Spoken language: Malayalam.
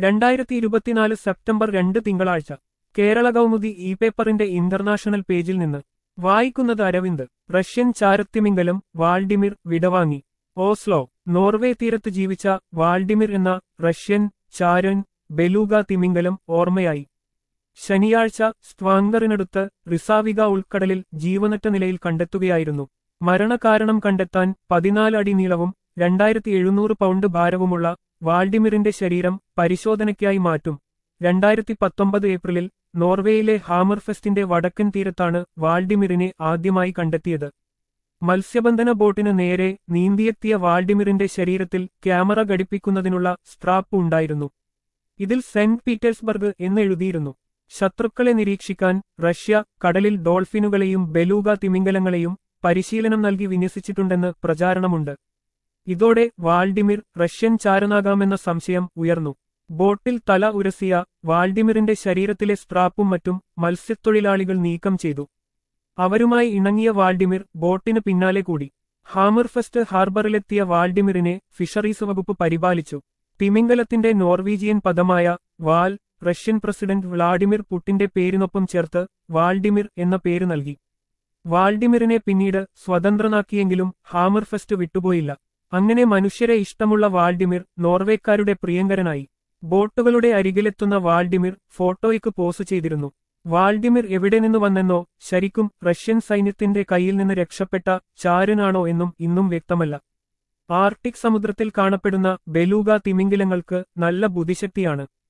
രണ്ടായിരത്തി ഇരുപത്തിനാല് സെപ്റ്റംബർ രണ്ട് തിങ്കളാഴ്ച കേരള കൗമുദി ഇ പേപ്പറിന്റെ ഇന്റർനാഷണൽ പേജിൽ നിന്ന് വായിക്കുന്നത് അരവിന്ദ് റഷ്യൻ ചാരത്തിമിംഗലം വാൾഡിമിർ വിടവാങ്ങി ഓസ്ലോ നോർവേ തീരത്ത് ജീവിച്ച വാൾഡിമിർ എന്ന റഷ്യൻ ചാരൻ ബെലൂഗ തിമിംഗലം ഓർമ്മയായി ശനിയാഴ്ച സ്ട്വാങ്കറിനടുത്ത് റിസാവിക ഉൾക്കടലിൽ ജീവനറ്റ നിലയിൽ കണ്ടെത്തുകയായിരുന്നു മരണകാരണം കണ്ടെത്താൻ പതിനാല് അടി നീളവും രണ്ടായിരത്തി എഴുന്നൂറ് പൗണ്ട് ഭാരവുമുള്ള വാൾഡിമിറിന്റെ ശരീരം പരിശോധനയ്ക്കായി മാറ്റും രണ്ടായിരത്തി പത്തൊമ്പത് ഏപ്രിലിൽ നോർവേയിലെ ഹാമർഫെസ്റ്റിന്റെ വടക്കൻ തീരത്താണ് വാൾഡിമിറിനെ ആദ്യമായി കണ്ടെത്തിയത് മത്സ്യബന്ധന ബോട്ടിന് നേരെ നീന്തിയെത്തിയ വാൾഡിമിറിന്റെ ശരീരത്തിൽ ക്യാമറ ഘടിപ്പിക്കുന്നതിനുള്ള സ്ട്രാപ്പ് ഉണ്ടായിരുന്നു ഇതിൽ സെന്റ് പീറ്റേഴ്സ്ബർഗ് എന്നെഴുതിയിരുന്നു ശത്രുക്കളെ നിരീക്ഷിക്കാൻ റഷ്യ കടലിൽ ഡോൾഫിനുകളെയും ബെലൂഗ തിമിംഗലങ്ങളെയും പരിശീലനം നൽകി വിന്യസിച്ചിട്ടുണ്ടെന്ന് പ്രചാരണമുണ്ട് ഇതോടെ വാൾഡിമിർ റഷ്യൻ ചാരനാകാമെന്ന സംശയം ഉയർന്നു ബോട്ടിൽ തല ഉരസിയ വാൾഡിമിറിന്റെ ശരീരത്തിലെ സ്ട്രാപ്പും മറ്റും മത്സ്യത്തൊഴിലാളികൾ നീക്കം ചെയ്തു അവരുമായി ഇണങ്ങിയ വാൾഡിമിർ ബോട്ടിന് പിന്നാലെ കൂടി ഹാമർഫെസ്റ്റ് ഹാർബറിലെത്തിയ വാൾഡിമിറിനെ ഫിഷറീസ് വകുപ്പ് പരിപാലിച്ചു തിമിംഗലത്തിന്റെ നോർവീജിയൻ പദമായ വാൽ റഷ്യൻ പ്രസിഡന്റ് വ്ളാഡിമിർ പുട്ടിന്റെ പേരിനൊപ്പം ചേർത്ത് വാൾഡിമിർ എന്ന പേര് നൽകി വാൾഡിമിറിനെ പിന്നീട് സ്വതന്ത്രനാക്കിയെങ്കിലും ഹാമർഫെസ്റ്റ് വിട്ടുപോയില്ല അങ്ങനെ മനുഷ്യരെ ഇഷ്ടമുള്ള വാൾഡിമിർ നോർവേക്കാരുടെ പ്രിയങ്കരനായി ബോട്ടുകളുടെ അരികിലെത്തുന്ന വാൾഡിമിർ ഫോട്ടോയ്ക്ക് പോസ് ചെയ്തിരുന്നു വാൾഡിമിർ എവിടെ നിന്ന് വന്നെന്നോ ശരിക്കും റഷ്യൻ സൈന്യത്തിന്റെ കയ്യിൽ നിന്ന് രക്ഷപ്പെട്ട ചാരനാണോ എന്നും ഇന്നും വ്യക്തമല്ല ആർട്ടിക് സമുദ്രത്തിൽ കാണപ്പെടുന്ന ബെലൂഗ തിമിംഗിലങ്ങൾക്ക് നല്ല ബുദ്ധിശക്തിയാണ്